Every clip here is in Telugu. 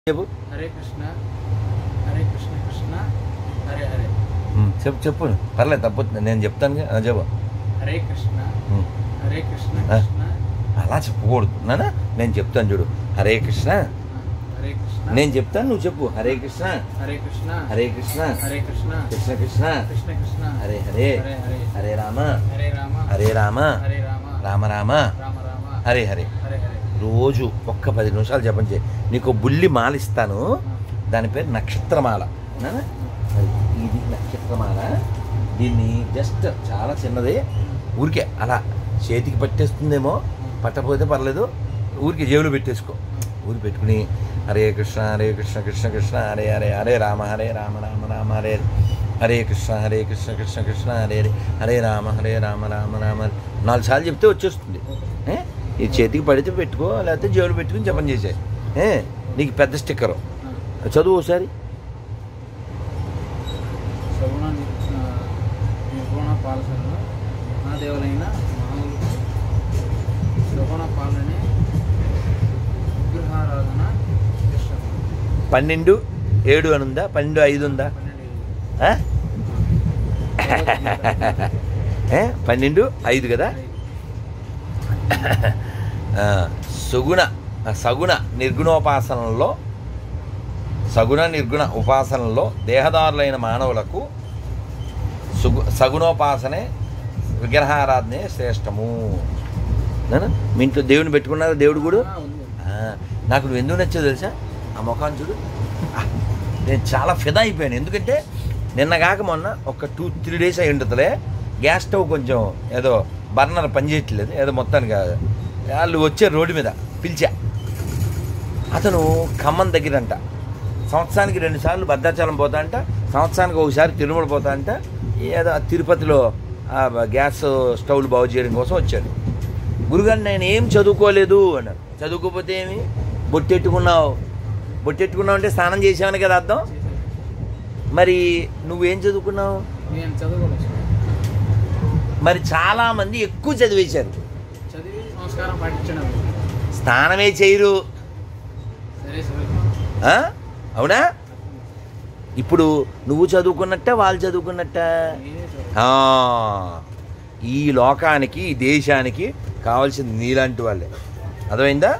చెప్పు హరే కృష్ణ హరే కృష్ణ కృష్ణ హరే హరే ఉమ్, చెప్పు చెప్పు పర్లేదు తప్పు నేను చెప్తాను కదా చెప్పు హరే కృష్ణ ఉమ్, హరే కృష్ణ ఆ. కృష్ణ అలా చెప్పకూడదు నానా నేను చెప్తాను చూడు హరే కృష్ణ హరే కృష్ణ నేను చెప్తాను నువ్వు చెప్పు హరే కృష్ణ హరే కృష్ణ హరే కృష్ణ హరే కృష్ణ కృష్ణ కృష్ణ కృష్ణ కృష్ణ హరే హరే హరే హరే హరే రామ హరే రామ హరే రామ హరే రామ రామ రామ రామ రామ హరే హరే హరే హరే రోజు ఒక్క పది నిమిషాలు జపం చేయి నీకు బుల్లి మాల ఇస్తాను దాని పేరు నక్షత్రమాల నానా? అది ఇది నక్షత్రమాల దీన్ని జస్ట్ చాలా చిన్నది ఊరికే అలా చేతికి పట్టేస్తుందేమో పట్టకపోతే పర్లేదు ఊరికి జేబులో పెట్టేసుకో ఊరి పెట్టుకుని హరే కృష్ణ హరే కృష్ణ కృష్ణ కృష్ణ హరే హరే హరే రామ హరే రామ రామ రామ హరే హరే. హరే కృష్ణ హరే కృష్ణ కృష్ణ కృష్ణ హరే హరే హరే రామ హరే రామ రామ రామ హరే. నాలుగు సార్లు చెప్తే వచ్చేస్తుంది ఏ? ఈ చేతికి పడితే పెట్టుకో లేకపోతే జేబులో పెట్టుకుని జపం చేసే ఏ నీకు పెద్ద స్టిక్కరు చదువు ఒకసారి సగుణ నిర్గుణ పాలసన నా దేవులైన మామూలు సగుణ పాలనే విగ్రహారాధన చేస్తాను పన్నెండు ఏడు అని ఉందా పన్నెండు ఐదు ఉందా పన్నెండు ఆ? ఏ? పన్నెండు ఐదు కదా ఆ, సుగుణ ఆ, సగుణ నిర్గుణోపాసనలో సగుణ నిర్గుణ ఉపాసనలో దేహదారులైన మానవులకు సుగు సగుణోపాసనే విగ్రహారాధనే శ్రేష్టము నాన్న, మీ ఇంట్లో దేవుని పెట్టుకున్నారా దేవుడు కూడా ఆ, ఉంది ఆ, నాకు నువ్వు ఎందుకు నచ్చో తెలుసా ఆ ముఖాన్ని చూడు ఆ, నేను చాలా ఫిదా అయిపోయాను ఎందుకంటే నిన్న కాక మొన్న ఒక టూ త్రీ డేస్ అయి ఉంటుందిలే గ్యాస్ స్టవ్ కొంచెం ఏదో బర్నర్ పనిచేయట్లేదు ఏదో మొత్తానికి వాళ్ళు వచ్చే రోడ్డు మీద పిలిచా అతను ఖమ్మం దగ్గర అంట సంవత్సరానికి రెండు సార్లు భద్రాచలం పోతా అంట సంవత్సరానికి ఒకసారి తిరుమల పోతా అంట ఏదో ఆ తిరుపతిలో ఆ గ్యాస్ స్టవ్లు బాగు చేయడం కోసం వచ్చాడు గురుగారు నేను ఏం చదువుకోలేదు అన్నారు చదువుకోకపోతే ఏమి బొట్టెట్టుకున్నావు బొట్టెట్టుకున్నావు అంటే స్నానం చేసావని కదా అర్థం మరి నువ్వేం చదువుకున్నావు నేను చదువుకోలేదు మరి చాలామంది ఎక్కువ చదివేశారు చదివి సంస్కారం పాటించడం స్నానమే చేయరు సరే సరే ఆ? అవునా ఇప్పుడు నువ్వు చదువుకున్నట్ట వాళ్ళు చదువుకున్నట్ట నేనే చదువు ఆ, ఈ లోకానికి ఈ దేశానికి కావాల్సింది నీలాంటి వాళ్ళే అర్థమైందా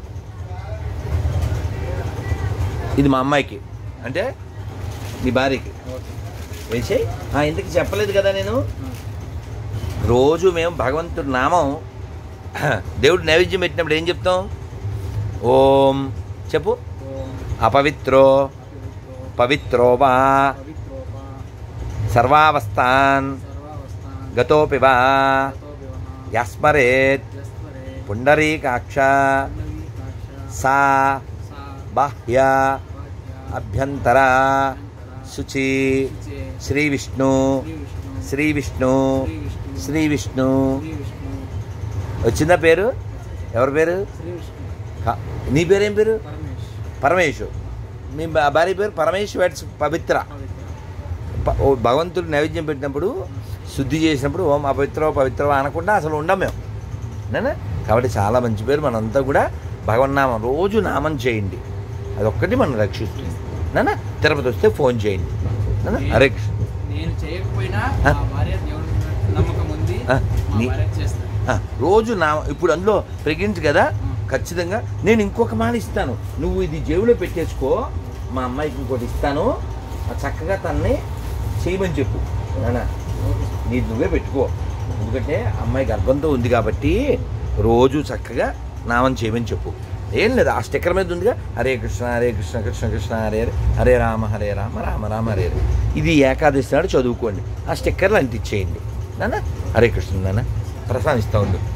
ఇది మా అమ్మాయికి అంటే నీ భార్యకి ఓకే వేసేయి ఇంతకు చెప్పలేదు కదా నేను రోజు మేము భగవంతుడి నామం దేవుడు నైవేద్యం పెట్టినప్పుడు ఏం చెప్తాం ఓం చెప్పు ఓం అపవిత్రో అపవిత్రో పవిత్రో వా పవిత్రోపా సర్వావస్థాన్ సర్వావస్థాన్ గతోపి వా గతో వివహ యస్మరేత్ యస్మరే పుండరీకాక్ష పుండరీకాక్ష సా సా బాహ్య వాక్య అభ్యంతర శుచి శుచే శ్రీ విష్ణు శ్రీ విష్ణు శ్రీ విష్ణు శ్రీ విష్ణు శ్రీ విష్ణు శ్రీ విష్ణు వచ్చిందా పేరు ఎవరి పేరు శ్రీ విష్ణు కా- నీ పేరేం పేరు పరమేశ్ పరమేశు మీ బా- భార్య పేరు పరమేశ్ వెట్స్ పవిత్ర పవిత్ర ప- ఓ భగవంతుడు నైవేద్యం పెట్టినప్పుడు శుద్ధి చేసినప్పుడు ఓం అపవిత్రో పవిత్రో అనకుండా అసలు ఉండం మేము నేనా కాబట్టి చాలా మంచి పేరు మనంతా కూడా భగవన్నామం రోజు నామం చేయండి అదొక్కటి మనం రక్షిస్తుంది నాన్న తిరుపతి వస్తే ఫోన్ చేయండి నాన్న హరే కృష్ణ నేను చేయకపోయినా ఆ? మా భార్య దేవుడి మీద నమ్మకం ఉంది ఆ, మా నీ- భార్య చేస్తాను ఆ, రోజు నా ఇప్పుడు అందులో ప్రెగ్నెంట్ కదా ఖచ్చితంగా నేను ఇంకొక మాల ఇస్తాను నువ్వు ఇది జేబులో పెట్టేసుకో మా అమ్మాయికి ఇంకోటి ఇస్తాను ఆ చక్కగా తన్ని చేయమని చెప్పు నాన్న ఓకే నీ నువ్వే పెట్టుకో ఎందుకంటే అమ్మాయి గర్భంతో ఉంది కాబట్టి రోజు చక్కగా నామం చేయమని చెప్పు ఏం లేదు ఆ స్టిక్కర్ మీద ఉందిగా హరే కృష్ణ హరే కృష్ణ కృష్ణ కృష్ణ హరే హరే హరే రామ హరే రామ రామ రామ హరే హరే ఇది ఏకాదశి నాడు చదువుకోండి ఆ స్టిక్కర్లు అంటించేయండి నాన్న హరే కృష్ణ నాన్న ప్రసాదిస్తూ ఉండు